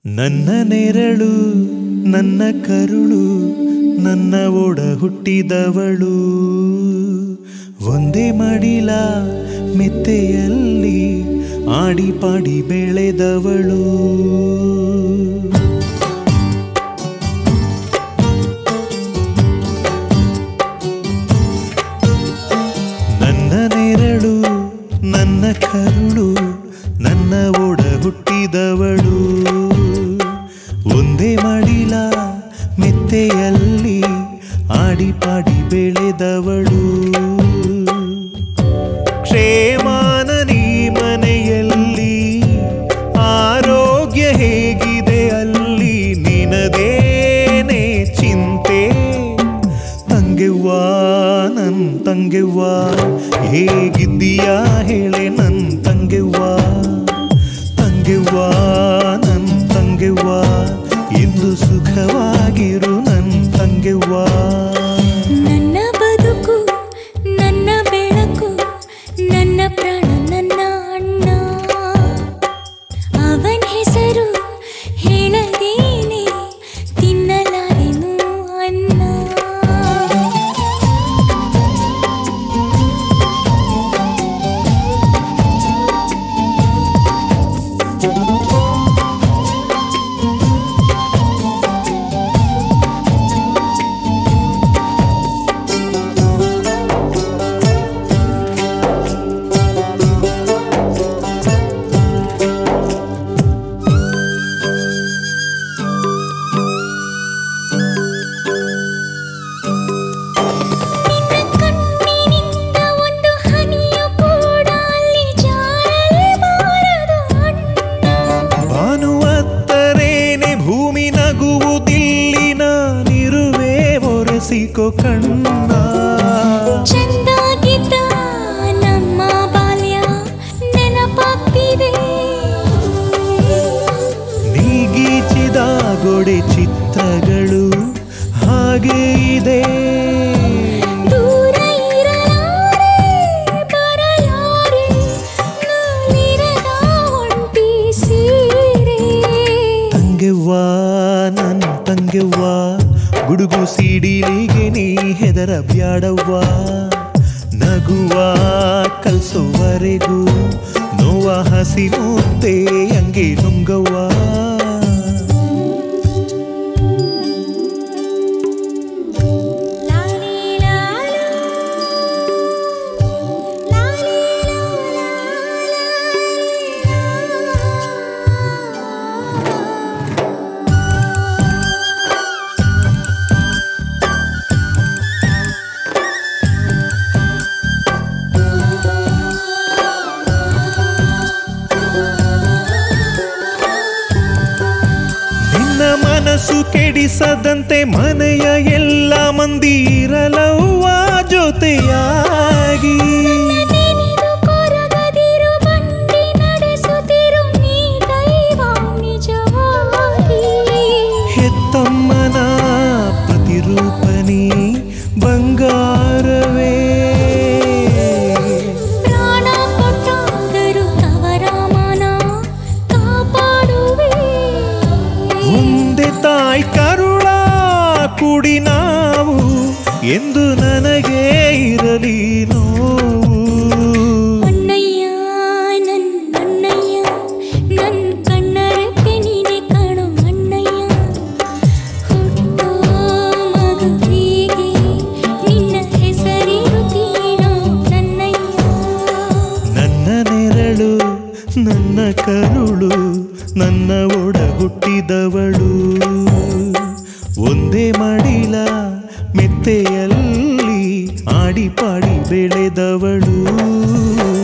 ನನ್ನ ನೆರಳು ನನ್ನ ಕರುಳು ನನ್ನ ಒಡ ಹುಟ್ಟಿದವಳು ಒಂದೇ ಮಡಿಲ ಮೆತ್ತೆಯಲ್ಲಿ ಆಡಿ ಪಾಡಿ ಬೆಳೆದವಳು ನನ್ನ ನೆರಳು ನನ್ನ ಕರುಳು ನನ್ನ ಒಡ ಹುಟ್ಟಿದವಳು ಒಂದೇ ಮಡಿಲ ಮೆತ್ತೆಯಲ್ಲಿ ಆಡಿ ಪಾಡಿ ಬೆಳೆದವಳು ಕ್ಷೇಮಾನ ನೀ ಮನೆಯಲ್ಲಿ ಆರೋಗ್ಯ ಹೇಗಿದೆ ಅಲ್ಲಿ ನಿನದೇನೆ ಚಿಂತೆ ತಂಗೆವ್ವಾ ನನ್ ತಂಗೆವ್ವಾ ಹೇಗಿದ್ದೀಯಾ ಹೇಳೆ ನನ್ ತಂಗೆವ್ವಾ ತಂಗೆವ್ವಾ ನನ್ ತಂಗೆವ್ವಾ ಎಂದು ಸುಖವಾಗಿರು ನನ್ ತಂಗೆವ್ವಾ ನನ್ನ ಬದುಕು ನನ್ನ ಬೆಳಕು ನನ್ನ ಪ್ರಾಣ ನನ್ನ ಅಣ್ಣ ಅವನ ಹೆಸರು ಹೇಳದೇನೆ ತಿನ್ನಲಾರೆನು ಅನ್ನ ನಿನ್ನ ಕಣ್ಣಿನಿಂದ ಒಂದು ಹನಿಯು ಕೂಡ ಅಲ್ಲಿ ಜಾರಲೇಬಾರದು ಅಣ್ಣ ಭಾನುವತ್ತರೇನೆ ಭೂಮಿ ನಗುವುದಿಲ್ಲಿನ ನಿರುವೆ ಒರೆಸಿಕೊ ಕಣ್ಣ ಚೆಂದಾಗಿದ್ದ ನಮ್ಮ ಬಾಲ್ಯ ನೆನಪಾಗ್ತಿದೆ ನೀಗೀಚಿದ ಗೋಡೆ ಚಿತ್ರಗಳು ಹಾಗೆ ಇದೆ ದೂರ ಇರಲಾರೆ ಬರಲಾರೆ ನೂಲಿರದ ಒಂಟಿ ಸೀರೆ ತಂಗೆವ್ವಾ ನನ್ ತಂಗೆವ್ವಾ ಗುಡುಗು ಸಿಡಿಲಿಗೆ ನೀ ಹೆದರ ಬ್ಯಾಡವ್ವಾ ನಗುವ ಕಲ್ಸೋವರೆಗೂ ನೋವ ಹಸಿ ಮುದ್ದೆ ಹಂಗೆ ನುಂಗವ್ವಾ ಲಾಲಿ ಲಾಲಾ ಲಾಲಿ ಲಾಲಾ ನಿನ್ನ ಮನಸ್ಸು ಕೆಡಿಸದಂತೆ ಮನೆಯ ಎಲ್ಲ ಮಂದಿ ಇರಲವ್ವ ಜೊತೆಯಾಗಿ ನೆನೆದು ಕೊರಗದಿರು ಬಂಡಿ ನಡೆಸುತ್ತಿರು ನೀ ದೈವ ನಿಜವಾಗಿ ಹೆತ್ತಮ್ಮನ ಪ್ರತಿರೂಪನಿ ಬಂಗಾರವೇ ಪ್ರಾಣ ಕೊಟ್ಟಾದರೂ ತವರ ಮನ ಕಾಪಾಡುವೆ ಒಂದೇ ತಾಯಿ ಕರುಳ ಕುಡಿ ನಾವು ಎಂದು ನನಗೆ ಇರಲಿ ನೋವು ಅಣ್ಣಯ್ಯ ನನ್ ಅಣ್ಣಯ್ಯ ನನ್ ಕಣ್ಣರಕ್ಕೆ ನೀನೆ ಕಾಣು ಅಣ್ಣಯ್ಯ ಹುಟ್ಟೋ ಮಗುವಿಗೆ ನಿನ್ನ ಹೆಸರಿರುತ್ತೀನೋ ನನ್ನಯ್ಯ ನನ್ನ ನೆರಳು ನನ್ನ ಕರುಳು ನನ್ನ ಒಡ ಹುಟ್ಟಿದವಳು ಒಂದೇ ಮಡಿಲ ಮೆತ್ತೆಯಲ್ಲಿ ಆಡಿ ಪಾಡಿ ಬೆಳೆದವಳು